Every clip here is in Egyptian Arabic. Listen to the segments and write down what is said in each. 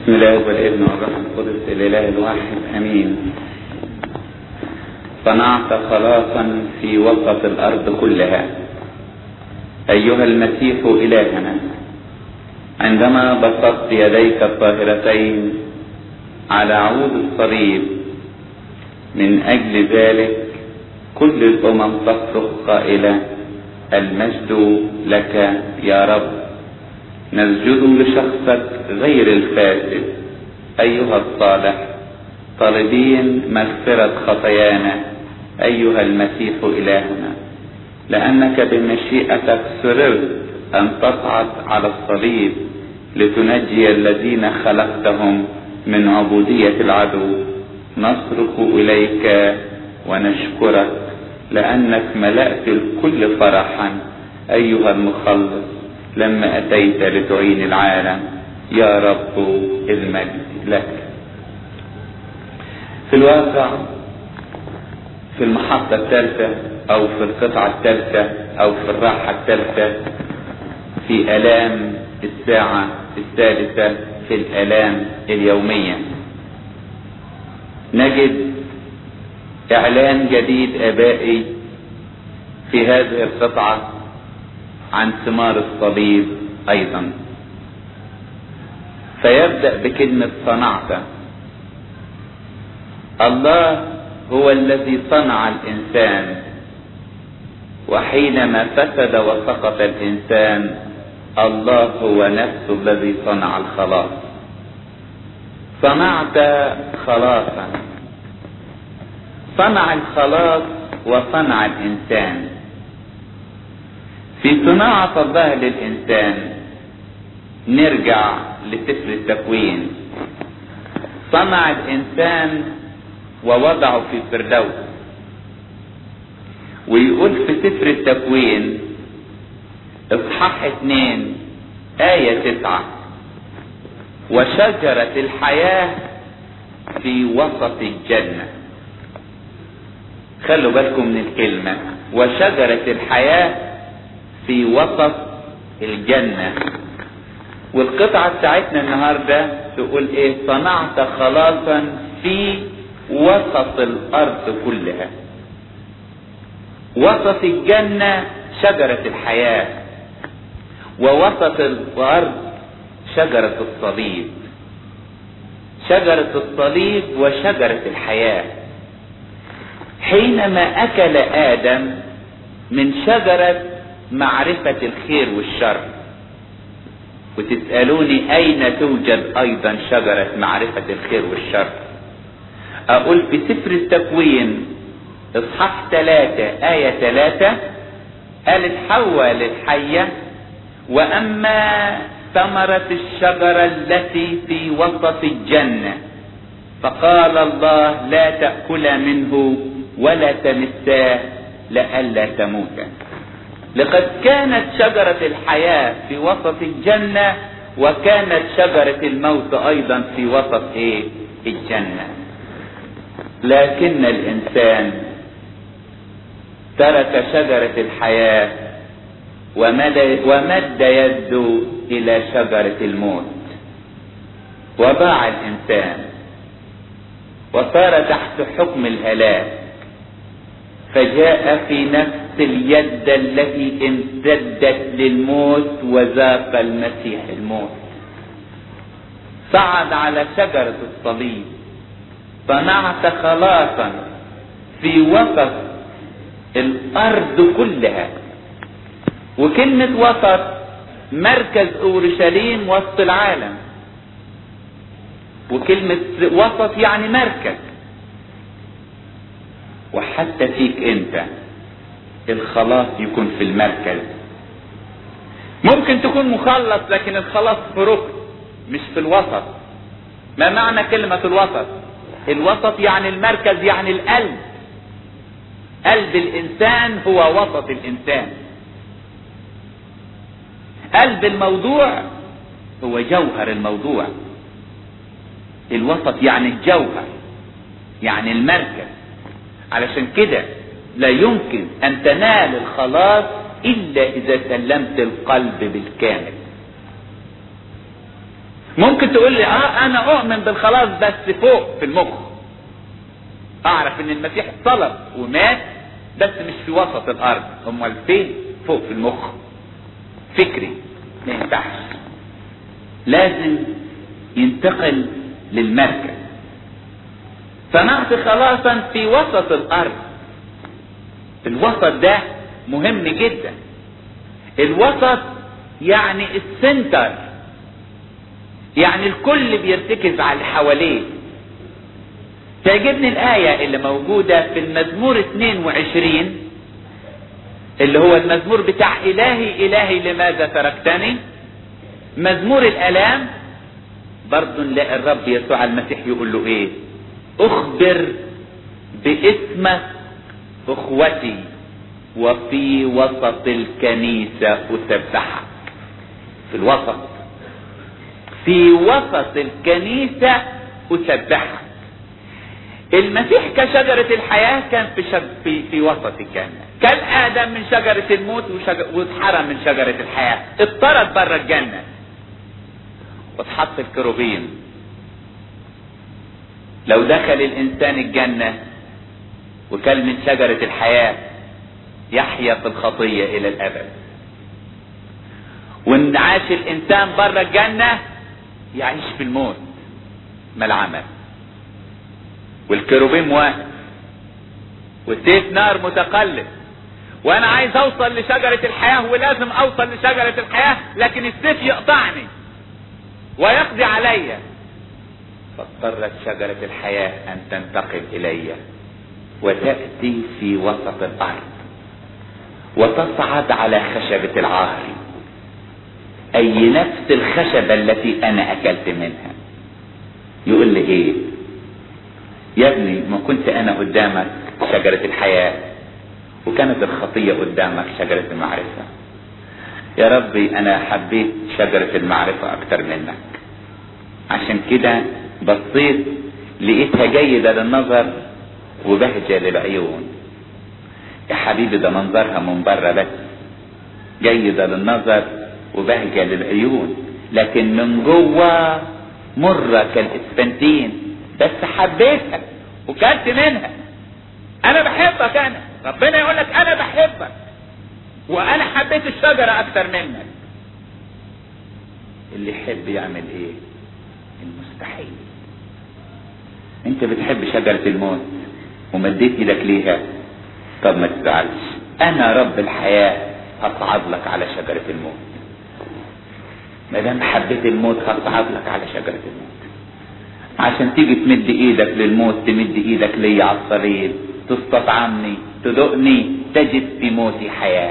بسم الله والابن والروح القدس الاله الواحد امين صنعت خلاصا في وسط الارض كلها ايها المسيح الهنا عندما بسطت يديك الطاهرتين على عود الصليب من اجل ذلك كل الامم تصرخ قائله المجد لك يا رب نسجد لشخصك غير الفاسد ايها الصالح طالبين مغفرة خطايانا ايها المسيح الهنا لانك بمشيئتك سررت ان تصعد على الصليب لتنجي الذين خلقتهم من عبودية العدو نصرخ اليك ونشكرك لانك ملأت الكل فرحا ايها المخلص لما اتيت لتعين العالم يا رب المجد لك في الواقع في المحطة الثالثة او في القطعة الثالثة او في الراحة الثالثة في الام الساعة الثالثة في الالام اليومية نجد اعلان جديد ابائي في هذه القطعة عن ثمار الصليب ايضا فيبدأ بكلمة صنعت الله هو الذي صنع الانسان وحينما فسد وسقط الانسان الله هو نفسه الذي صنع الخلاص صنعت خلاصا صنع الخلاص وصنع الانسان في صناعة الله للإنسان نرجع لسفر التكوين صنع الإنسان ووضعه في الفردوس ويقول في سفر التكوين اصحاح اتنين آية تسعة وشجرة الحياة في وسط الجنة خلوا بالكم من الكلمة وشجرة الحياة في وسط الجنة والقطعة بتاعتنا النهاردة تقول ايه صنعت خلاصا في وسط الارض كلها وسط الجنة شجرة الحياة ووسط الارض شجرة الصليب شجرة الصليب وشجرة الحياة حينما اكل ادم من شجرة معرفة الخير والشر وتسألوني أين توجد أيضا شجرة معرفة الخير والشر أقول في سفر التكوين إصحاح ثلاثة آية ثلاثة قالت حواء للحية وأما ثمرة الشجرة التي في وسط الجنة فقال الله لا تأكل منه ولا تمساه لئلا تموتا لقد كانت شجرة الحياة في وسط الجنة وكانت شجرة الموت أيضا في وسط إيه؟ الجنة لكن الإنسان ترك شجرة الحياة ومد, ومد يده إلى شجرة الموت وضاع الإنسان وصار تحت حكم الهلاك فجاء في نفس اليد التي امتدت للموت وذاق المسيح الموت صعد على شجرة الصليب صنعت خلاصا في وسط الارض كلها وكلمة وسط مركز اورشليم وسط العالم وكلمة وسط يعني مركز وحتى فيك انت الخلاص يكون في المركز ممكن تكون مخلص لكن الخلاص في ركن مش في الوسط ما معنى كلمة الوسط الوسط يعني المركز يعني القلب قلب الانسان هو وسط الانسان قلب الموضوع هو جوهر الموضوع الوسط يعني الجوهر يعني المركز علشان كده لا يمكن ان تنال الخلاص الا اذا سلمت القلب بالكامل ممكن تقول لي اه انا اؤمن بالخلاص بس فوق في المخ اعرف ان المسيح طلب ومات بس مش في وسط الارض امال فين فوق في المخ فكري ما ينفعش لازم ينتقل للمركز صنعت خلاصا في وسط الارض الوسط ده مهم جدا الوسط يعني السنتر يعني الكل بيرتكز على اللي حواليه تعجبني الآية اللي موجودة في المزمور 22 اللي هو المزمور بتاع إلهي إلهي لماذا تركتني مزمور الآلام برضه نلاقي الرب يسوع المسيح يقول له إيه أخبر باسمك أخوتي وفي وسط الكنيسة أسبحك في الوسط في وسط الكنيسة أسبحك المسيح كشجرة الحياة كان في, شج... في, في وسط الجنة كان آدم من شجرة الموت وشج... واتحرم من شجرة الحياة اضطرد بره الجنة واتحط الكروبين لو دخل الإنسان الجنة وكل من شجرة الحياة يحيا في الخطية إلى الأبد وإن عاش الإنسان بره الجنة يعيش في الموت ما العمل والكروبيم واقف والسيف نار متقلب وانا عايز اوصل لشجرة الحياة ولازم اوصل لشجرة الحياة لكن السيف يقطعني ويقضي عليا فاضطرت شجرة الحياة ان تنتقل الي وتأتي في وسط الارض وتصعد على خشبة العار اي نفس الخشبة التي انا اكلت منها يقول لي ايه يا ابني ما كنت انا قدامك شجرة الحياة وكانت الخطية قدامك شجرة المعرفة يا ربي انا حبيت شجرة المعرفة اكتر منك عشان كده بصيت لقيتها جيدة للنظر وبهجة للعيون يا حبيبي ده منظرها من بره بس جيدة للنظر وبهجة للعيون لكن من جوه مرة كالاسفنتين بس حبيتها وكلت منها انا بحبك انا ربنا يقول لك انا بحبك وانا حبيت الشجرة اكتر منك اللي يحب يعمل ايه المستحيل انت بتحب شجرة الموت ومديت ايدك ليها طب ما تزعلش انا رب الحياة هصعد لك على شجرة الموت ما دام حبيت الموت هصعد لك على شجرة الموت عشان تيجي تمد ايدك للموت تمد ايدك ليا على الصليب تستطعمني تدقني تجد في موتي حياة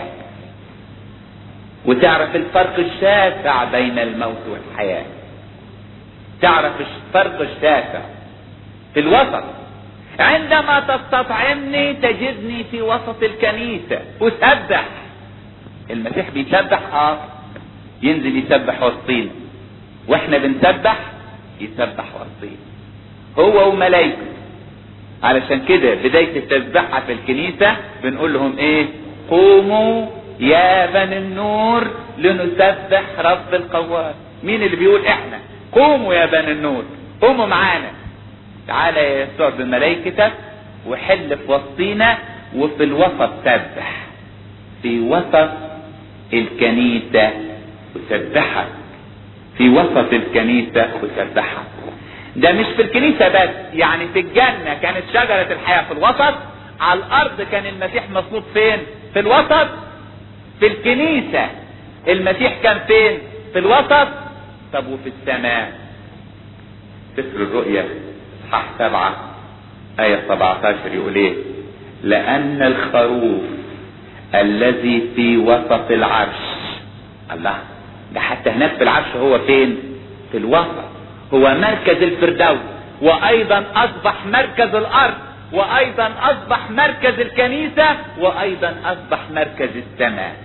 وتعرف الفرق الشاسع بين الموت والحياة تعرف الفرق الشاسع في الوسط عندما تستطعمني تجدني في وسط الكنيسة أسبح المسيح بيسبح اه ينزل يسبح وسطينا واحنا بنسبح يسبح وسطينا هو وملائكته علشان كده بداية التسبحة في الكنيسة بنقول لهم ايه قوموا يا بني النور لنسبح رب القوات مين اللي بيقول احنا قوموا يا بني النور قوموا معانا تعالى يا يسوع بملائكتك وحل في وسطينا وفي الوسط سبح في وسط الكنيسة وسبحك في وسط الكنيسة وسبحك ده مش في الكنيسة بس يعني في الجنة كانت شجرة الحياة في الوسط على الأرض كان المسيح مصلوب فين في الوسط في الكنيسة المسيح كان فين في الوسط طب وفي السماء سفر الرؤيا اصحاح سبعة آية 17 يقول ايه لأن الخروف الذي في وسط العرش الله ده حتى هناك في العرش هو فين في الوسط هو مركز الفردوس وايضا اصبح مركز الارض وايضا اصبح مركز الكنيسة وايضا اصبح مركز السماء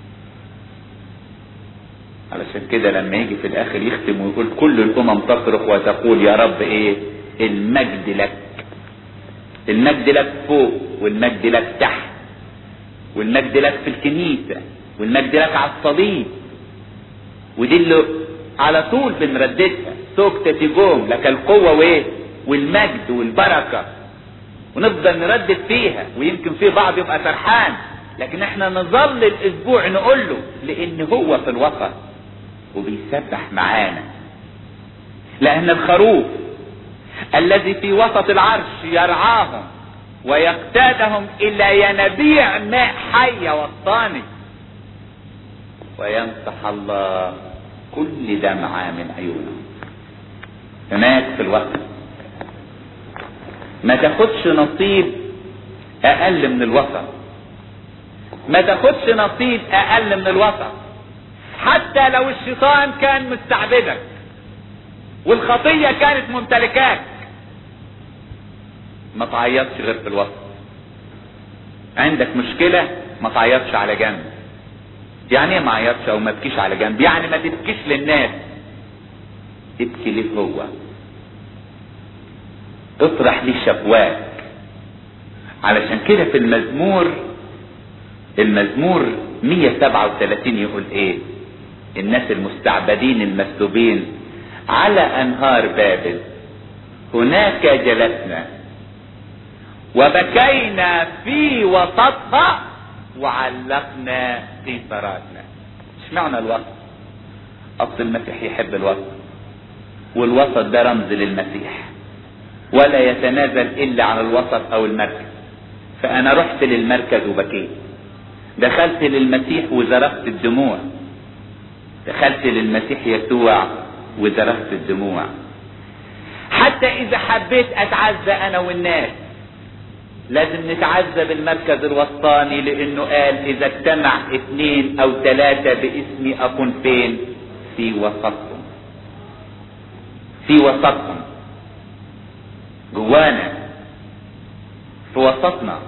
علشان كده لما يجي في الاخر يختم ويقول كل الامم تصرخ وتقول يا رب ايه المجد لك المجد لك فوق والمجد لك تحت والمجد لك في الكنيسة والمجد لك على الصليب ودي اللي على طول بنرددها سكتة جوم لك القوة وايه والمجد والبركة ونفضل نردد فيها ويمكن في بعض يبقى سرحان لكن احنا نظل الاسبوع نقول له لان هو في الوسط وبيسبح معانا لان الخروف الذي في وسط العرش يرعاهم ويقتادهم الى ينابيع ماء حية وسطاني ويمسح الله كل دمعة من عيونهم هناك في الوسط ما تاخدش نصيب اقل من الوسط ما تاخدش نصيب اقل من الوسط حتى لو الشيطان كان مستعبدك والخطية كانت ممتلكاك ما تعيطش غير في الوسط عندك مشكلة ما تعيطش على جنب يعني ايه ما عيطش او ما تبكيش على جنب يعني ما تبكيش للناس ابكي ليه هو اطرح ليه شكواك علشان كده في المزمور المزمور 137 يقول ايه الناس المستعبدين المسلوبين على انهار بابل هناك جلسنا وبكينا في وسطها وعلقنا قيثاراتنا اشمعنى الوسط اصل المسيح يحب الوسط والوسط ده رمز للمسيح ولا يتنازل الا عن الوسط او المركز فانا رحت للمركز وبكيت دخلت للمسيح وزرقت الدموع دخلت للمسيح يسوع وزرقت الدموع حتى اذا حبيت اتعزى انا والناس لازم نتعزى بالمركز الوسطاني لانه قال اذا اجتمع اثنين او ثلاثة باسمي اكون فين في وسطهم في وسطهم جوانا في وسطنا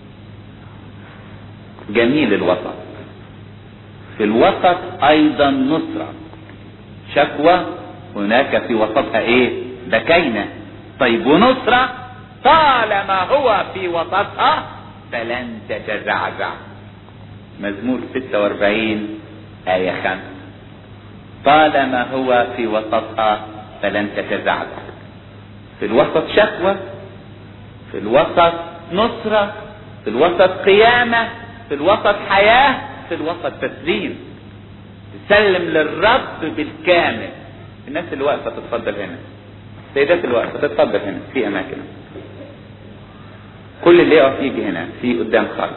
جميل الوسط في الوسط ايضا نصرة شكوى هناك في وسطها ايه بكينا طيب ونصرة طالما هو في وسطها فلن تتزعزع مزمور 46 آية 5 طالما هو في وسطها فلن تتزعزع في الوسط شكوى في الوسط نصرة في الوسط قيامة في الوسط حياة في الوسط تسليم تسلم للرب بالكامل الناس اللي واقفة تتفضل هنا السيدات اللي واقفة تتفضل هنا في أماكن كل اللي يقف يجي هنا في قدام خالص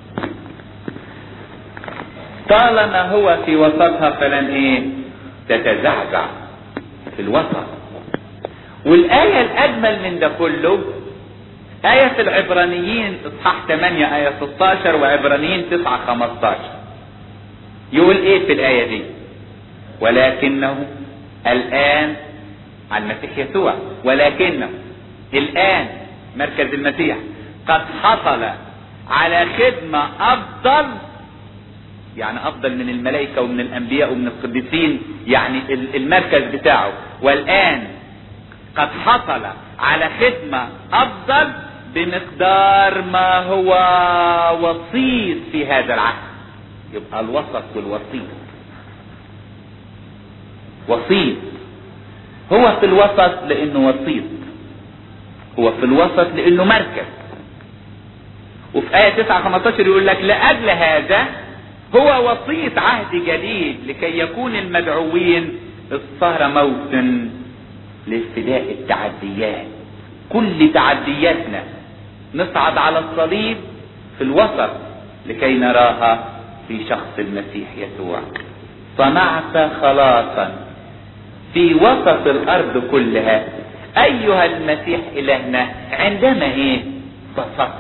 طالما هو في وسطها فلن ايه تتزعزع في الوسط والآية الأجمل من ده كله آية في العبرانيين إصحاح 8 آية 16 وعبرانيين 9 15 يقول إيه في الآية دي؟ ولكنه الآن عن المسيح يسوع ولكنه الآن مركز المسيح قد حصل على خدمة أفضل يعني أفضل من الملائكة ومن الأنبياء ومن القديسين يعني المركز بتاعه والآن قد حصل على خدمة أفضل بمقدار ما هو وسيط في هذا العهد يبقى الوسط والوسيط وسيط هو في الوسط لأنه وسيط هو في الوسط لأنه مركز وفي آية 9 15 يقول لك لأجل هذا هو وسيط عهد جديد لكي يكون المدعوين الصهر موت لافتداء التعديات كل تعدياتنا نصعد على الصليب في الوسط لكي نراها في شخص المسيح يسوع صنعت خلاصا في وسط الارض كلها ايها المسيح الهنا عندما ايه بسطت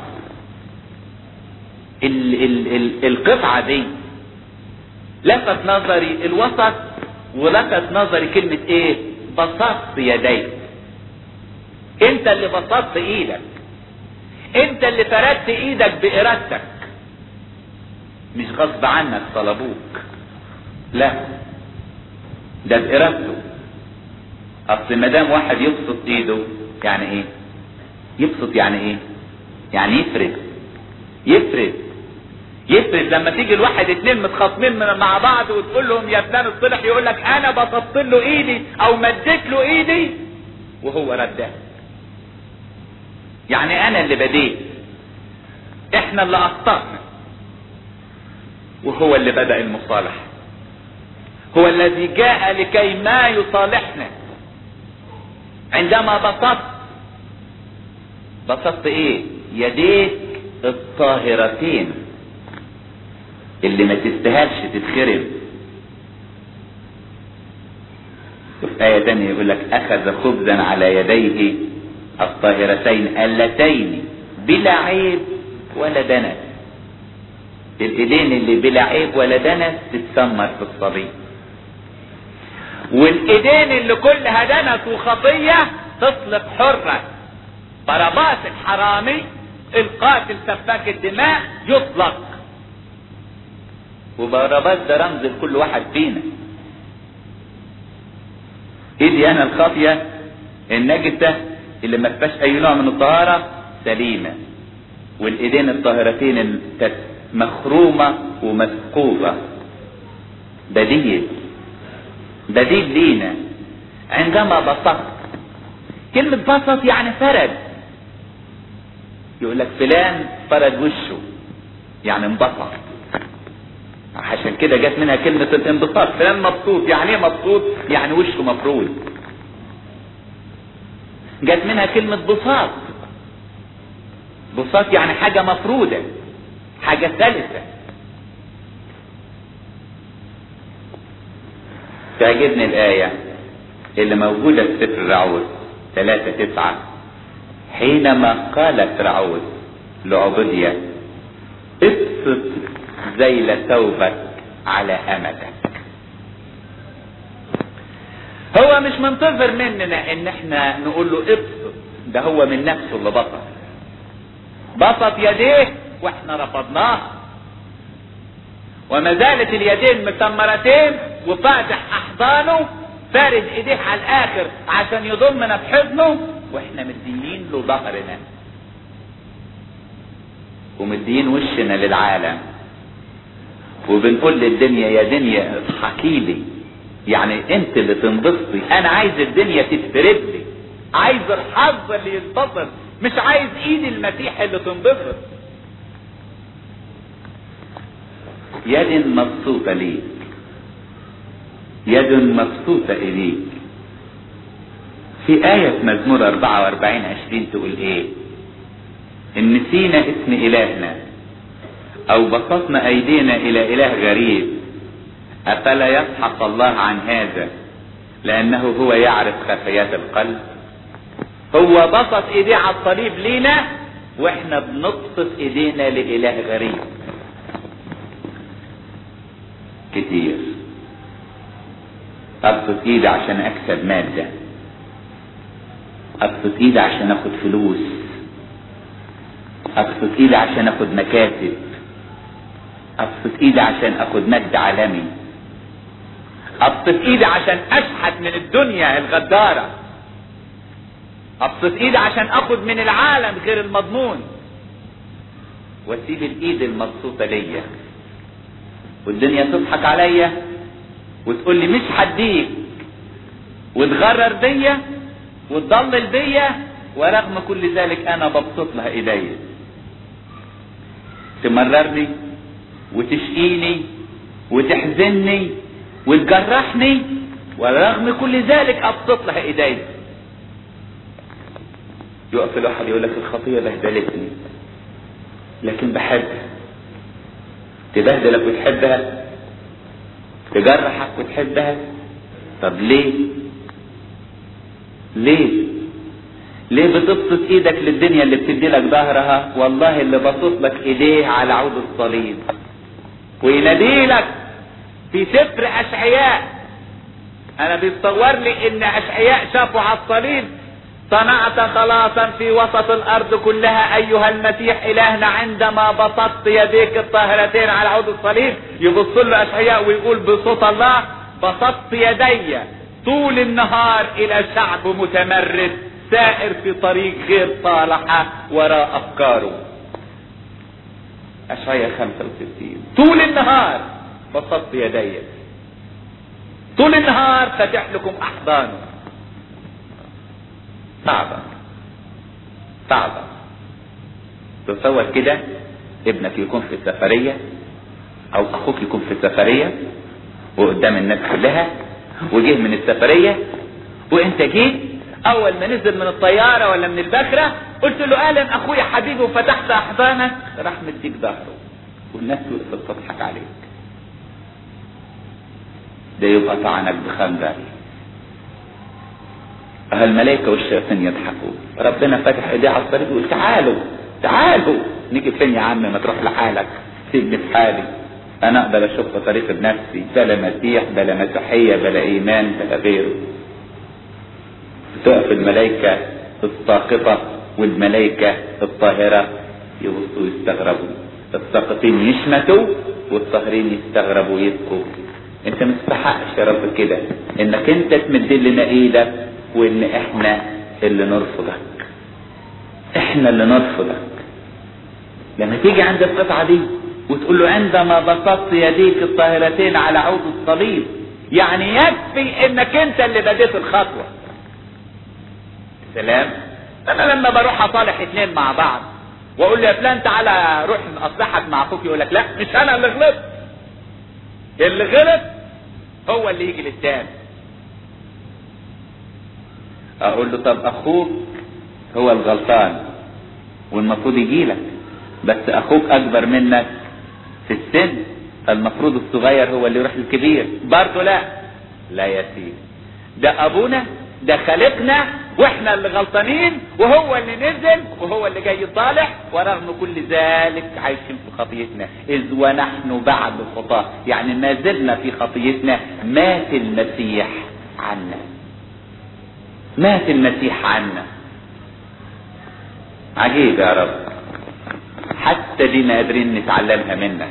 ال ال ال القطعة دي لفت نظري الوسط ولفت نظري كلمة ايه بسطت يديك انت اللي بسطت ايدك انت اللي فردت ايدك بارادتك مش غصب عنك طلبوك لا ده بارادته اصل ما دام واحد يبسط ايده يعني ايه يبسط يعني ايه يعني يفرد يفرد يفرق لما تيجي الواحد اتنين متخاصمين من مع بعض وتقول لهم يا فلان اصطلح يقول لك انا بسطت له ايدي او مديت له ايدي وهو ردها يعني انا اللي بديت احنا اللي اخطأنا وهو اللي بدأ المصالحة هو الذي جاء لكي ما يصالحنا عندما بسطت بسطت ايه يديك الطاهرتين اللي ما تستاهلش تتخرب وفي آية تانية يقول لك أخذ خبزا على يديه الطاهرتين اللتين بلا عيب ولا دنس الايدين اللي بلا عيب ولا دنس تتسمر في الصليب والايدين اللي كلها دنس وخطية تصلب حرة باراباس الحرامي القاتل سفاك الدماء يطلق وباراباس ده رمز لكل واحد فينا ايدي انا الخاطية النجسة اللي ما فيهاش اي نوع من الطهارة سليمة والايدين الطاهرتين مخرومة ومثقوبة بديل بديل لينا عندما بسطت كلمة بسط يعني فرد يقول لك فلان فرد وشه يعني انبسط عشان كده جت منها كلمة الانبساط فلان مبسوط يعني ايه مبسوط يعني وشه مفروض جت منها كلمة بساط بساط يعني حاجة مفرودة حاجة ثالثة تعجبني الآية اللي موجودة في سفر رعوز ثلاثة تسعة حينما قالت رعوز لعبودية ابسط ذيل ثوبك على أمتك هو مش منتظر مننا ان احنا نقول له ابسط ده هو من نفسه اللي بسط بسط يديه واحنا رفضناه وما زالت اليدين مسمرتين وفاتح احضانه فارد ايديه على الاخر عشان يضمنا في حضنه واحنا مديين له ظهرنا ومديين وشنا للعالم وبنقول للدنيا يا دنيا اضحكي لي يعني انت اللي تنبسطي انا عايز الدنيا تتفرد لي عايز الحظ اللي ينتصر مش عايز ايد المسيح اللي تنبسط يد مبسوطة ليك يد مبسوطة إليك في آية في مزمور 44 20 تقول إيه؟ إن نسينا اسم إلهنا أو بسطنا أيدينا إلى إله غريب أفلا يفحص الله عن هذا لأنه هو يعرف خفيات القلب هو بسط إيديه على الصليب لينا وإحنا بنبسط إيدينا لإله غريب كتير ابسط ايدي عشان اكسب مادة ابسط ايدي عشان اخد فلوس ابسط ايدي عشان اخد مكاتب ابسط ايدي عشان اخد مجد عالمي ابسط ايدي عشان اشحت من الدنيا الغدارة ابسط ايدي عشان اخد من العالم غير المضمون واسيب الايد المبسوطة ليا والدنيا تضحك عليا وتقول لي مش هديك وتغرر بيا وتضلل بيا ورغم كل ذلك انا ببسط لها ايديا تمررني وتشقيني وتحزني وتجرحني ورغم كل ذلك ابسط لها ايديا يقف الواحد يقول لك الخطيه بهدلتني لكن بحبها تبهدلك وتحبها تجرحك وتحبها طب ليه ليه ليه بتبسط ايدك للدنيا اللي بتدي لك ظهرها والله اللي بسط لك ايديه على عود الصليب وينادي لك في سفر اشعياء انا بيتصور لي ان اشعياء شافوا على الصليب صنعت خلاصا في وسط الارض كلها ايها المسيح الهنا عندما بسطت يديك الطاهرتين على عود الصليب يبص له اشعياء ويقول بصوت الله بسطت يدي طول النهار الى شعب متمرد سائر في طريق غير صالحة وراء افكاره اشعياء 65 طول النهار بسطت يدي طول النهار فتح لكم احضانه صعبة صعبة تصور كده ابنك يكون في السفرية او اخوك يكون في السفرية وقدام الناس كلها وجه من السفرية وانت جيت اول ما نزل من الطيارة ولا من البكرة قلت له اهلا اخويا حبيبي وفتحت احضانك راح مديك ظهره والناس وقفت تضحك عليك ده يبقى طعنك بخنجر الملائكة والشياطين يضحكوا ربنا فتح ايديه على الطريق ويقول تعالوا تعالوا نيجي فين يا عم ما تروح لحالك سيبني في حالي انا اقدر اشق طريق بنفسي بلا مسيح بلا مسيحية بلا ايمان بلا غيره تقف الملائكة الساقطة والملائكة الطاهرة يبصوا يستغربوا الساقطين يشمتوا والطاهرين يستغربوا يبكوا انت ما تستحقش يا رب كده انك انت تمد لنا ايدك وان احنا اللي نرفضك احنا اللي نرفضك لما تيجي عند القطعة دي وتقول له عندما بسطت يديك الطاهرتين على عود الصليب يعني يكفي انك انت اللي بديت الخطوة سلام انا لما بروح اصالح اتنين مع بعض واقول له يا فلان تعالى روح اصلحك مع اخوك يقول لك لا مش انا اللي غلطت اللي غلط هو اللي يجي للتاني اقول له طب اخوك هو الغلطان والمفروض يجي لك بس اخوك اكبر منك في السن المفروض الصغير هو اللي يروح للكبير برضه لا لا يا سيدي ده ابونا ده خالقنا واحنا اللي غلطانين وهو اللي نزل وهو اللي جاي يصالح ورغم كل ذلك عايشين في خطيتنا اذ ونحن بعد خطاه يعني ما زلنا في خطيتنا مات المسيح عنا مات المسيح عنا عجيب يا رب حتى دي ما قادرين نتعلمها منك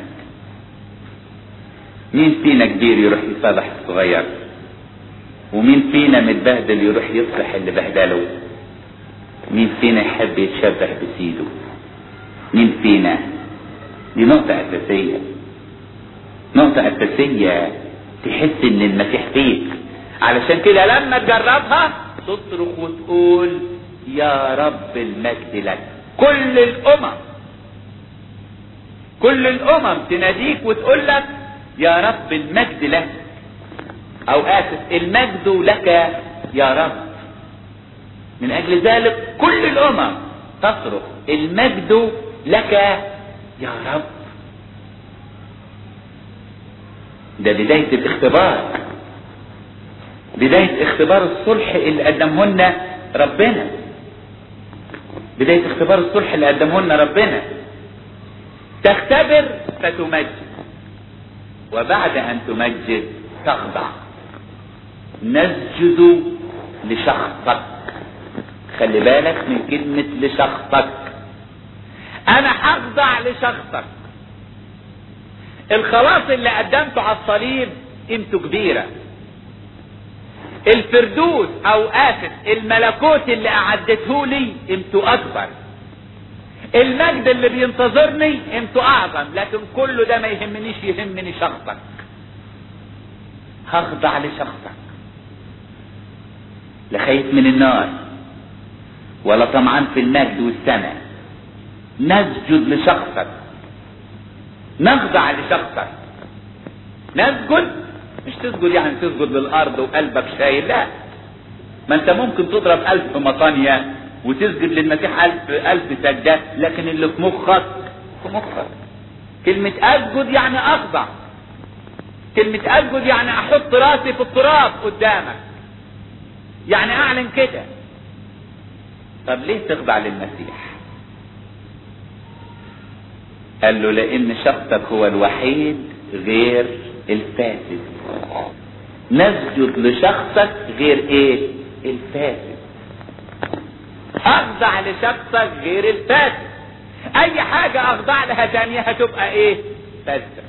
مين فينا كبير يروح يصالح الصغير ومين فينا متبهدل يروح يصلح اللي بهدله مين فينا يحب يتشبه بسيده مين فينا دي نقطة أساسية نقطة أساسية تحس إن المسيح فيك علشان كده لما تجربها تصرخ وتقول يا رب المجد لك كل الأمم كل الأمم تناديك وتقول لك يا رب المجد لك او اسف المجد لك يا رب من اجل ذلك كل الامم تصرخ المجد لك يا رب ده بداية الاختبار بداية اختبار الصلح اللي قدمه لنا ربنا بداية اختبار الصلح اللي قدمه لنا ربنا تختبر فتمجد وبعد ان تمجد تخضع نسجد لشخصك خلي بالك من كلمة لشخصك انا هخضع لشخصك الخلاص اللي قدمته على الصليب قيمته كبيرة الفردوس او اسف الملكوت اللي اعدته لي قيمته اكبر المجد اللي بينتظرني قيمته اعظم لكن كله ده ما يهمنيش يهمني شخصك هخضع لشخصك لا خايف من النار ولا طمعان في المجد والسماء نسجد لشخصك نخضع لشخصك نسجد مش تسجد يعني تسجد للارض وقلبك شايل لا ما انت ممكن تضرب الف مطانية وتسجد للمسيح الف الف سجدة لكن اللي في مخك في مخك كلمة اسجد يعني اخضع كلمة اسجد يعني احط راسي في التراب قدامك يعني اعلن كده طب ليه تخضع للمسيح قال له لان شخصك هو الوحيد غير الفاسد نسجد لشخصك غير ايه الفاسد اخضع لشخصك غير الفاسد اي حاجة اخضع لها تانية هتبقى ايه فاسدة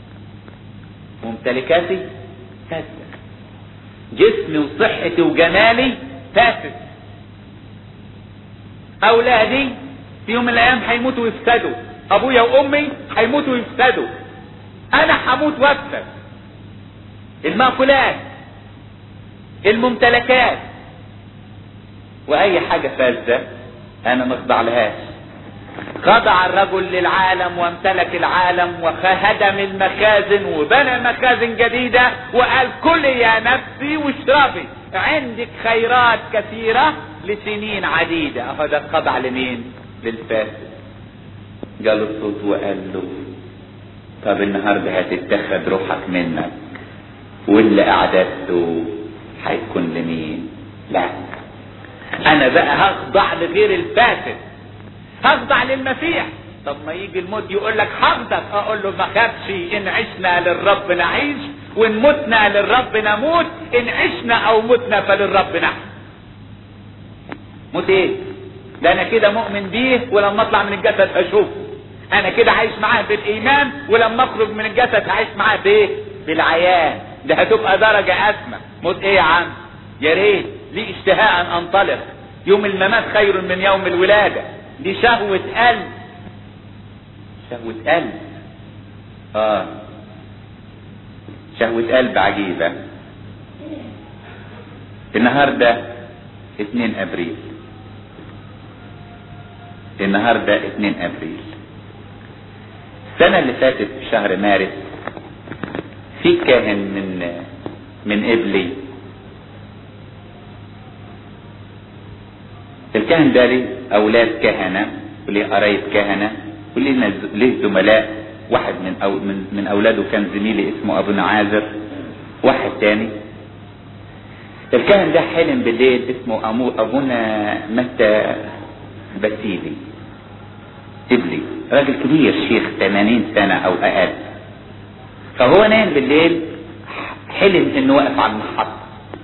ممتلكاتي فاسدة جسمي وصحتي وجمالي فاسد اولادي في يوم من الايام هيموتوا ويفسدوا ابويا وامي هيموتوا ويفسدوا انا هموت وافسد المأكولات الممتلكات واي حاجة فاسدة انا ما اخضع لهاش خضع الرجل للعالم وامتلك العالم وهدم المخازن وبنى مخازن جديدة وقال كلي يا نفسي واشربي عندك خيرات كثيرة لسنين عديدة اهو ده خضع لمين للفاسد جاله الصوت وقال له طب النهارده هتتخذ روحك منك واللي اعددته هيكون لمين لا انا بقى هخضع لغير الفاسد هخضع للمسيح طب ما يجي الموت يقول لك حفظك اقول له ما خافش ان عشنا للرب نعيش وان متنا للرب نموت ان عشنا او متنا فللرب نحن موت ايه ده انا كده مؤمن بيه ولما اطلع من الجسد هشوفه انا كده عايش معاه بالايمان ولما اخرج من الجسد هعيش معاه بايه بالعيان ده هتبقى درجة اسمى موت ايه يا عم يا ريت لي اشتهاء ان انطلق يوم الممات خير من يوم الولادة دي شهوة قلب شهوة قلب اه شهوة قلب عجيبة النهاردة 2 ابريل النهاردة 2 ابريل السنة اللي فاتت في شهر مارس في كاهن من من ابلي الكاهن ده ليه اولاد كهنه وليه قرايب كهنه وليه ليه زملاء واحد من أو من, من اولاده كان زميلي اسمه ابو عازر واحد تاني الكاهن ده حلم بالليل اسمه أمو ابونا متى بسيلي ابلي راجل كبير شيخ 80 سنة او اقل فهو نايم بالليل حلم انه واقف على المحطة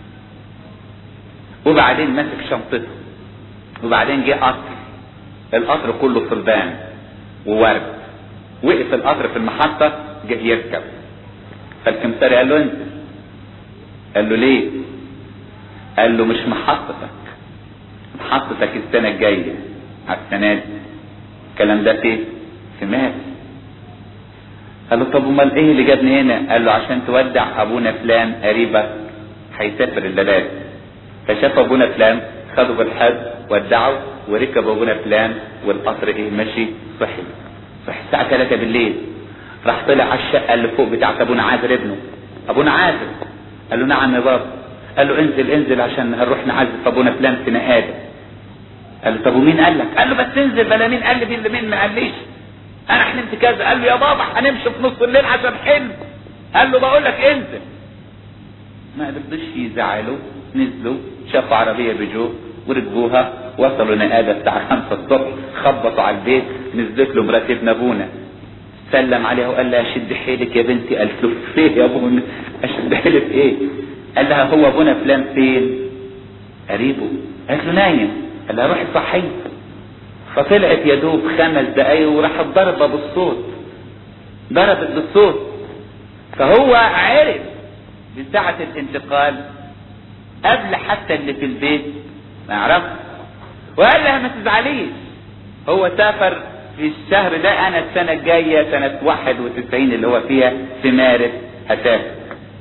وبعدين ماسك شنطته وبعدين جه قطر القطر كله صلبان وورد وقف القطر في المحطة جه يركب فالكمساري قال له انت قال له ليه قال له مش محطتك محطتك السنة الجاية على السنة دي الكلام ده فين في مارس قال له طب امال ايه اللي جابني هنا قال له عشان تودع ابونا فلان قريبك هيسافر البلاد فشاف ابونا فلان خدوا بالحد ودعوا وركب ابونا فلان والقطر ايه ماشي صحي صحي الساعة 3 بالليل راح طلع على الشقة اللي فوق بتاعت ابونا عازر ابنه ابونا عازر قال له نعم يا بابا قال له انزل انزل عشان هنروح نعزف ابونا فلان في نقادة قال له طب ومين قال لك قال له بس انزل بلا مين قال لي مين ما قاليش انا حلمت كذا قال له يا بابا هنمشي في نص الليل عشان حلم قال له بقول لك انزل ما قدرش يزعلوا نزلوا شافوا عربية بيجو وركبوها وصلوا نقادة الساعة 5 الصبح خبطوا على البيت نزلت له مرات ابن ابونا سلم عليها وقال لها شد حيلك يا بنتي قالت له فين يا ابونا اشد حيلك ايه قال لها هو ابونا فلان فين قريبه قالت له نايم قال لها روحي صحيه فطلعت يا دوب خمس دقايق وراحت ضربه بالصوت ضربت بالصوت فهو عرف بساعة الانتقال قبل حتى اللي في البيت ما يعرف وقال لها ما تزعليش هو سافر في الشهر ده انا السنة الجاية سنة 91 اللي هو فيها في مارس هسافر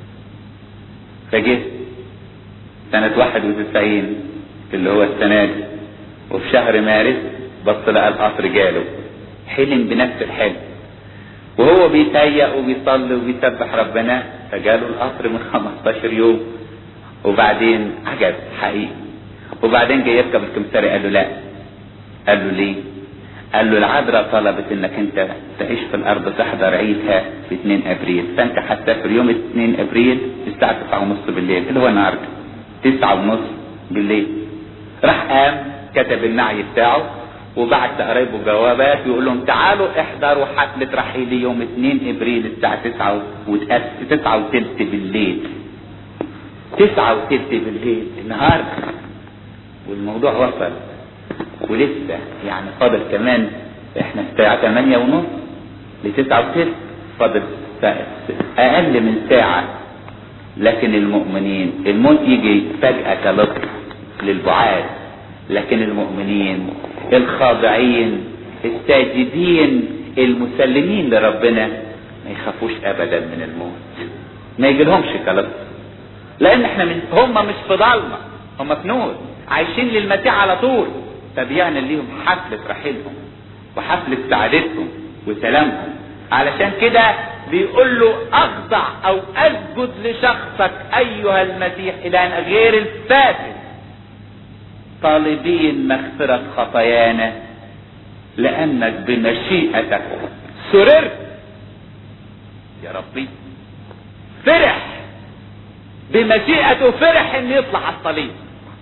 فجه سنة 91 اللي هو السنة دي وفي شهر مارس بص لقى القطر جاله حلم بنفس الحلم وهو بيتهيأ وبيصلي وبيسبح ربنا فجاله القطر من 15 يوم وبعدين عجب حقيقي وبعدين جاي يركب الكمساري قال له لا قال له ليه قال له العذراء طلبت انك انت تعيش في الارض تحضر عيدها في 2 ابريل فانت هتسافر يوم 2 ابريل الساعه 9 ونص بالليل اللي هو النهارده 9 ونص بالليل راح قام كتب النعي بتاعه وبعت قرايبه جوابات يقول لهم تعالوا احضروا حفلة رحيلي يوم 2 ابريل الساعة 9 وتأس 9 وتلت بالليل 9 وتلت بالليل النهارده والموضوع وصل ولسه يعني فاضل كمان احنا الساعة 8 ونص ل 9 وتلت فاضل اقل من ساعة لكن المؤمنين الموت يجي فجأة كلطف للبعاد لكن المؤمنين الخاضعين الساجدين المسلمين لربنا ما يخافوش ابدا من الموت ما يجيلهمش كلام لان احنا من هم مش في ضلمه هم في نور عايشين للمسيح على طول فبيعمل ليهم حفله رحيلهم وحفله سعادتهم وسلامهم علشان كده بيقول له اخضع او اسجد لشخصك ايها المسيح الى غير الفاسد طالبين مغفرة خطايانا لانك بمشيئتك سررت يا ربي فرح بمشيئته فرح ان يطلع على الصليب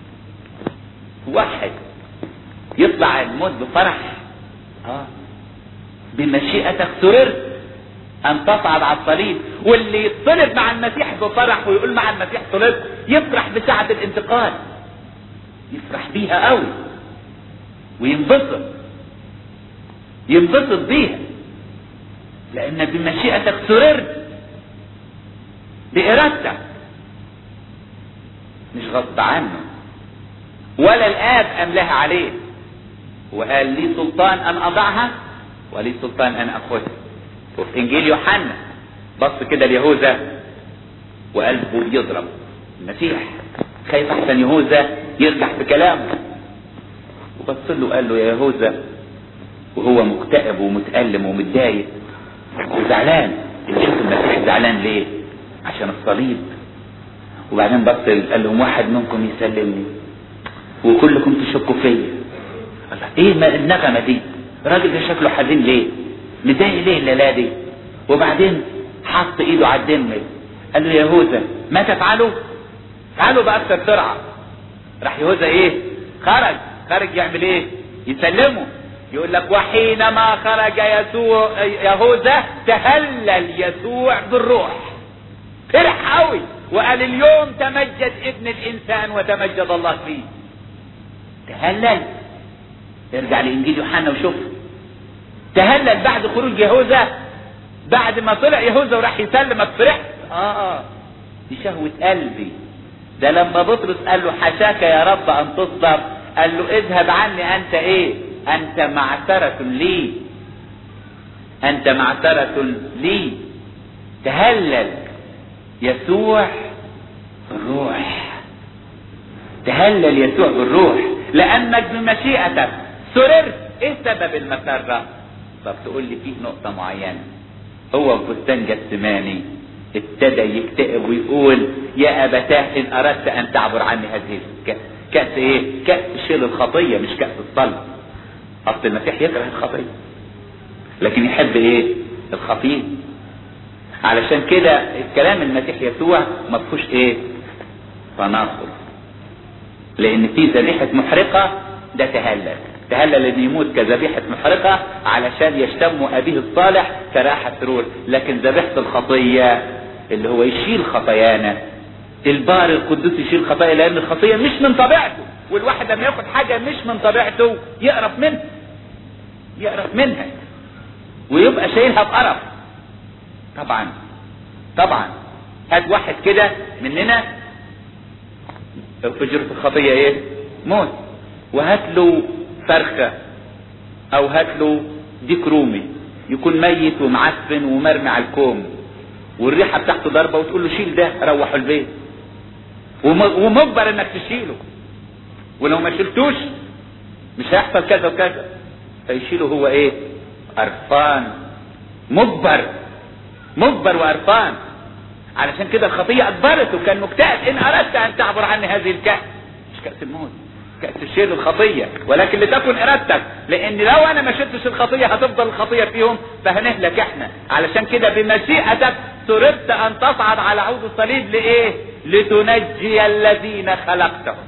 واحد يطلع الموت بفرح اه بمشيئتك سررت ان تصعد على الصليب واللي يطلب مع المسيح بفرح ويقول مع المسيح طلبت يفرح بساعة الانتقال يفرح بيها قوي وينبسط ينبسط بيها لان بمشيئتك سررت بارادتك مش غصب عنه ولا الاب املاها عليه وقال لي سلطان ان اضعها ولي سلطان ان اخذها وفي انجيل يوحنا بص كده ليهوذا وقلبه بيضرب المسيح خايف احسن يهوذا يرجع في كلامه وبص له قال له يا يهوذا وهو مكتئب ومتألم ومتضايق وزعلان شوف المسيح زعلان ليه عشان الصليب وبعدين بص قال لهم واحد منكم يسلمني وكلكم تشكوا فيا الله ايه ما النغمه دي الراجل ده شكله حزين ليه مضايق ليه الليله دي وبعدين حط ايده على الدم قال له يهوذا ما تفعله تعالوا باكثر سرعه راح يهوذا ايه خرج خرج يعمل ايه يسلمه يقول لك وحينما خرج يسوع يهوذا تهلل يسوع بالروح فرح قوي وقال اليوم تمجد ابن الانسان وتمجد الله فيه تهلل ارجع لانجيل يوحنا وشوف تهلل بعد خروج يهوذا بعد ما طلع يهوذا وراح يسلمك فرحت اه اه دي شهوة قلبي ده لما بطرس قال له حشاك يا رب ان تصدر قال له اذهب عني انت ايه انت معثرة لي انت معثرة لي تهلل يسوع بالروح تهلل يسوع بالروح لانك بمشيئتك سررت ايه سبب المسرة طب تقول لي فيه نقطة معينة هو في بستان جسماني ابتدى يكتئب ويقول يا ابتاه ان اردت ان تعبر عني هذه الكأس كأس ايه كأس شيل الخطية مش كأس الصلب اصل المسيح يكره الخطية لكن يحب ايه الخطية علشان كده الكلام المسيح يسوع ما فيهوش ايه تناقض لان في ذبيحة محرقة ده تهلل تهلل ان يموت كذبيحة محرقة علشان يشتموا ابيه الصالح كراحة سرور لكن ذبيحة الخطية اللي هو يشيل خطايانا البار القدوس يشيل خطايا لان الخطية مش من طبيعته والواحد لما ياخد حاجة مش من طبيعته يقرف منها يقرف منها ويبقى شايلها بقرف طبعا طبعا هات واحد كده مننا فجرة الخطية ايه موت وهات له فرخة او هات له ديك رومي يكون ميت ومعفن ومرمي على الكوم والريحة بتاعته ضربة وتقول له شيل ده روحوا البيت ومجبر انك تشيله ولو ما شلتوش مش هيحصل كذا وكذا فيشيله هو ايه قرفان مجبر مجبر وقرفان علشان كده الخطية اجبرته كان مكتئب ان اردت ان تعبر عني هذه الكأس مش كأس الموت كأس الشيل الخطية ولكن لتكن ارادتك لان لو انا ما شلتش الخطية هتفضل الخطية فيهم فهنهلك احنا علشان كده بمشيئتك سررت ان تصعد على عود الصليب لايه لتنجي الذين خلقتهم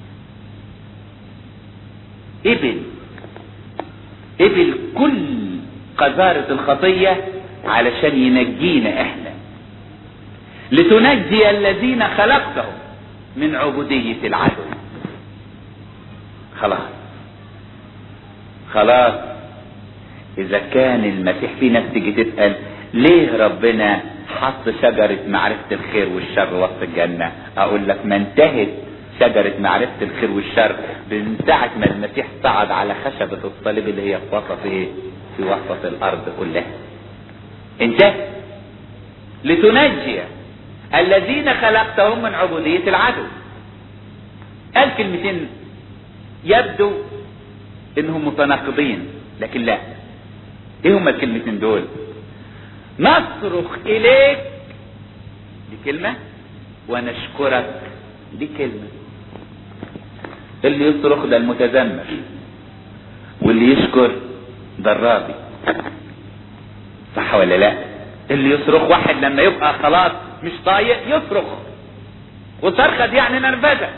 ابن ابن كل قذارة الخطية علشان ينجينا احنا لتنجي الذين خلقتهم من عبودية العدو خلاص خلاص اذا كان المسيح في ناس تيجي تسأل ليه ربنا حط شجرة معرفة الخير والشر وسط الجنة اقول لك ما انتهت شجرة معرفة الخير والشر من ساعة ما المسيح صعد على خشبة الصليب اللي هي في وسط ايه في وسط الارض كلها انتهى لتنجي الذين خلقتهم من عبودية العدو قال كلمتين يبدو انهم متناقضين لكن لا ايه هما الكلمتين دول نصرخ اليك دي كلمة ونشكرك دي كلمة اللي يصرخ ده المتذمر واللي يشكر ده الراضي صح ولا لا اللي يصرخ واحد لما يبقى خلاص مش طايق يصرخ وصرخة دي يعني نرفزة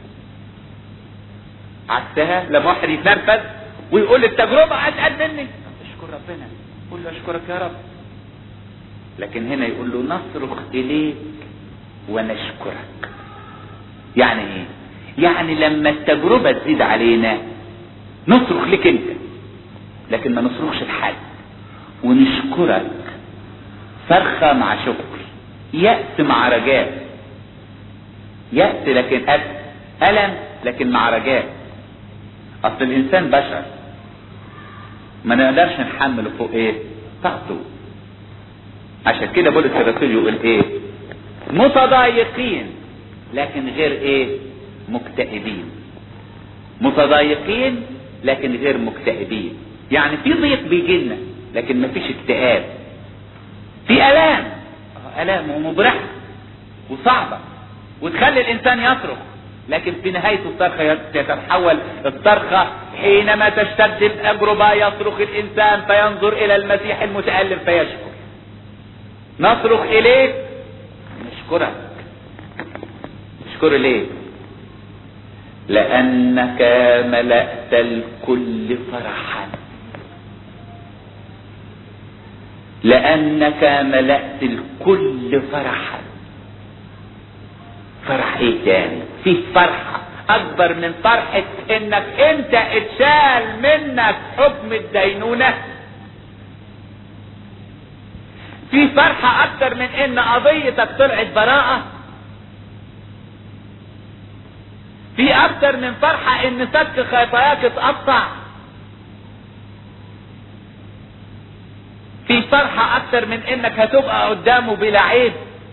عكسها لما واحد يتنرفز ويقول التجربة اتقل مني اشكر ربنا قول له اشكرك يا رب لكن هنا يقول له نصرخ اليك ونشكرك يعني ايه يعني لما التجربة تزيد علينا نصرخ لك انت لكن ما نصرخش لحد ونشكرك فرخة مع شكر يأس مع رجاء يأس لكن ألم ألم لكن مع رجاء أصل الإنسان بشر ما نقدرش نحمله فوق إيه؟ طاقته عشان كده بولس الرسول يقول إيه؟ متضايقين لكن غير إيه؟ مكتئبين متضايقين لكن غير مكتئبين يعني في ضيق بيجي لنا لكن مفيش اكتئاب في الام الام ومبرحه وصعبه وتخلي الانسان يصرخ لكن في نهايه الصرخه تتحول الصرخه حينما تشتد الاجربه يصرخ الانسان فينظر الى المسيح المتالم فيشكر نصرخ اليك نشكرك نشكر ليه لانك ملأت الكل فرحا لانك ملأت الكل فرحا فرح ايه تاني في فرحة اكبر من فرحة انك انت اتشال منك حكم الدينونة في فرحة اكتر من ان قضيتك طلعت براءة في اكتر من فرحة ان سك خطاياك اتقطع في فرحة اكتر من انك هتبقى قدامه بلا عيب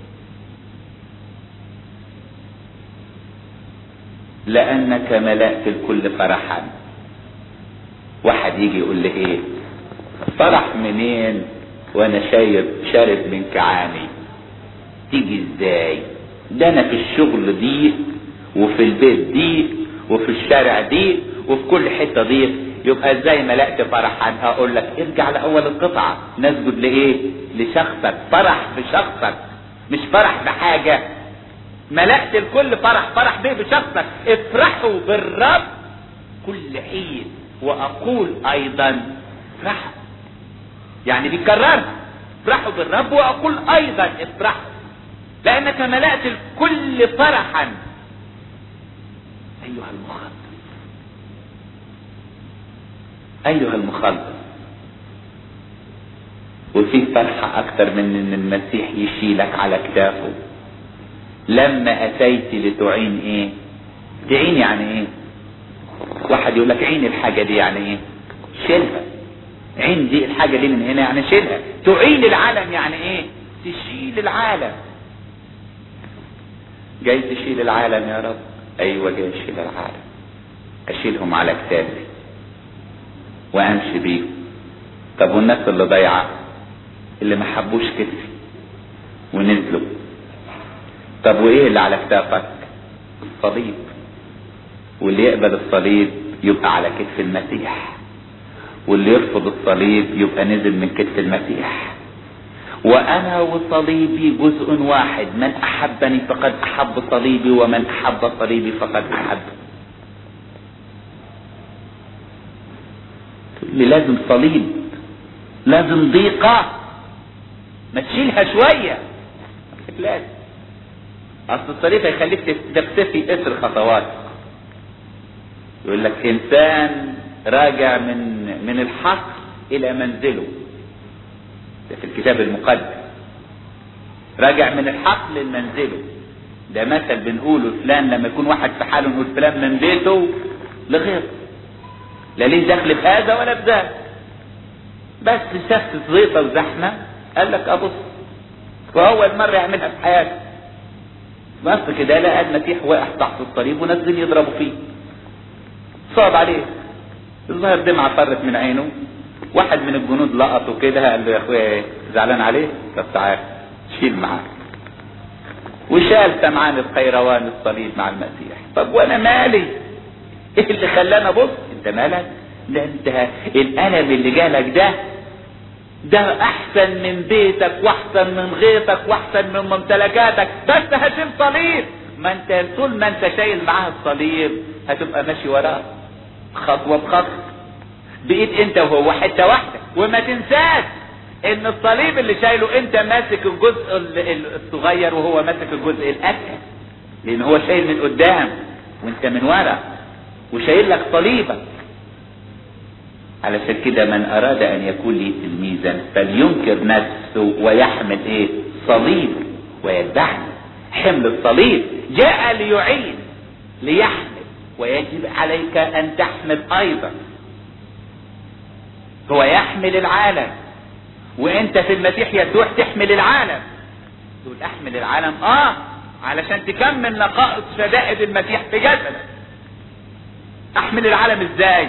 لانك ملأت الكل فرحا واحد يجي يقول لي ايه فرح منين وانا شايب شارب من كعاني تيجي ازاي ده انا في الشغل ضيق وفي البيت ضيق وفي الشارع ضيق وفي كل حته ضيق يبقى ازاي ملأت فرحا هقول لك ارجع لاول القطعه نسجد لايه لشخصك فرح بشخصك مش فرح بحاجه ملأت الكل فرح فرح بيه بشخصك افرحوا بالرب كل حين واقول ايضا افرحوا يعني بيكررها افرحوا بالرب واقول ايضا افرحوا لانك ملأت الكل فرحا ايها المخلص ايها المخلص وفي فرحة اكتر من ان المسيح يشيلك على كتافه لما اتيت لتعين ايه تعين يعني ايه واحد يقول لك عين الحاجة دي يعني ايه شيلها عين دي الحاجة دي من هنا يعني شيلها تعين العالم يعني ايه تشيل العالم جاي تشيل العالم يا رب ايوه جاي اشيل العالم اشيلهم على كتافي وامشي بيهم طب والناس اللي ضايعه اللي ما حبوش كتفي ونزلوا طب وايه اللي على كتافك الصليب واللي يقبل الصليب يبقى على كتف المسيح واللي يرفض الصليب يبقى نزل من كتف المسيح وانا وصليبي جزء واحد من احبني فقد احب صليبي ومن احب صليبي فقد احب اللي لازم صليب لازم ضيقة ما تشيلها شوية لازم اصل الصليب هيخليك تختفي اثر خطواتك يقول لك انسان راجع من من الحقل الى منزله ده في الكتاب المقدس راجع من الحقل لمنزله ده مثل بنقوله فلان لما يكون واحد في حاله نقول فلان من بيته لغيره لا ليه دخل في هذا ولا في ذاك بس شاف زيطة وزحمة قال لك ابص واول مرة يعملها في حياته بس كده لقى المسيح واقع تحت الصليب ونزل يضربوا فيه صعب عليه الظاهر دمعة فرت من عينه واحد من الجنود لقطه كده قال له يا اخويا زعلان عليه طب تعال شيل معاه وشال سمعان القيروان الصليب مع المسيح طب وانا مالي ايه اللي خلاني ابص انت مالك ده انت الالم اللي جالك ده ده احسن من بيتك واحسن من غيطك واحسن من ممتلكاتك بس هشيل صليب ما انت طول ما انت شايل معاه الصليب هتبقى ماشي وراه خطوه بخطوه بقيت انت وهو حته واحده وما تنساش ان الصليب اللي شايله انت ماسك الجزء الصغير وهو ماسك الجزء الاكبر لان هو شايل من قدام وانت من ورا وشايل لك صليبك علشان كده من اراد ان يكون لي تلميذا فلينكر نفسه ويحمل ايه صليب ويتبعني حمل الصليب جاء ليعين ليحمل ويجب عليك ان تحمل ايضا هو يحمل العالم وانت في المسيح يسوع تحمل العالم تقول احمل العالم اه علشان تكمل نقائص شدائد المسيح في جسدك احمل العالم ازاي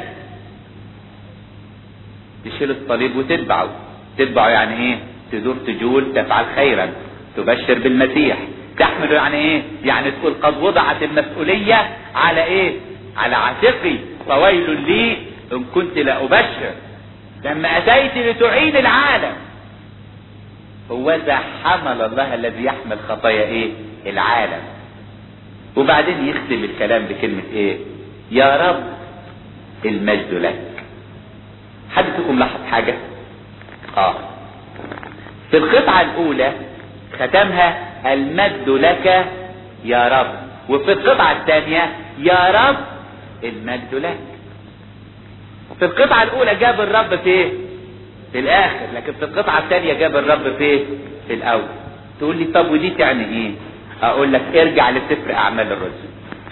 تشيل الصليب وتتبعه تتبعه يعني ايه تدور تجول تفعل خيرا تبشر بالمسيح تحمله يعني ايه يعني تقول قد وضعت المسؤولية على ايه على عاتقي فويل لي ان كنت لا ابشر لما اتيت لتعين العالم هو ذا حمل الله الذي يحمل خطايا ايه العالم وبعدين يختم الكلام بكلمة ايه يا رب المجد لك حد فيكم لاحظ حاجة اه في القطعة الاولى ختمها المجد لك يا رب وفي القطعة الثانية يا رب المجد لك في القطعة الأولى جاب الرب في إيه؟ في الآخر، لكن في القطعة الثانية جاب الرب في إيه؟ في الأول. تقول لي طب ودي تعني إيه؟ أقول لك ارجع لسفر أعمال الرسل.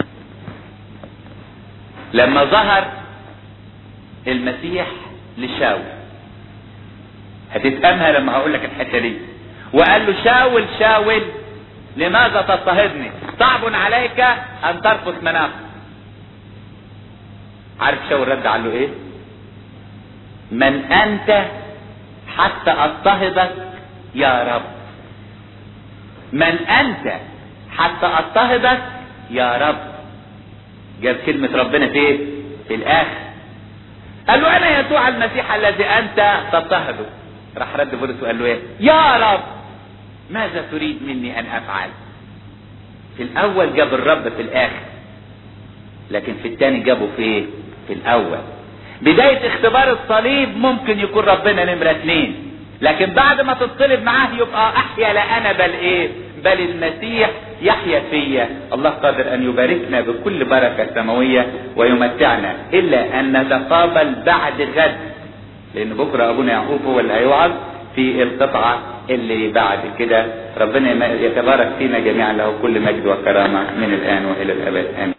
لما ظهر المسيح لشاول هتفهمها لما هقول لك الحتة دي. وقال له شاول شاول لماذا تضطهدني؟ صعب عليك أن ترقص مناخ. عارف شاول رد قال له إيه؟ من انت حتى اضطهدك يا رب من انت حتى اضطهدك يا رب جاب كلمة ربنا في ايه في الاخر قال له انا يسوع المسيح الذي انت تضطهده راح رد بولس وقال له ايه يا رب ماذا تريد مني ان افعل في الاول جاب الرب في الاخر لكن في الثاني جابه في ايه في الاول بداية اختبار الصليب ممكن يكون ربنا نمرة اثنين لكن بعد ما تتصلب معاه يبقى احيا لا انا بل ايه بل المسيح يحيا فيا الله قادر ان يباركنا بكل بركة سماوية ويمتعنا الا ان نتقابل بعد غد لان بكرة ابونا يعقوب هو اللي هيوعظ في القطعة اللي بعد كده ربنا يتبارك فينا جميعا له كل مجد وكرامة من الان والى الابد امين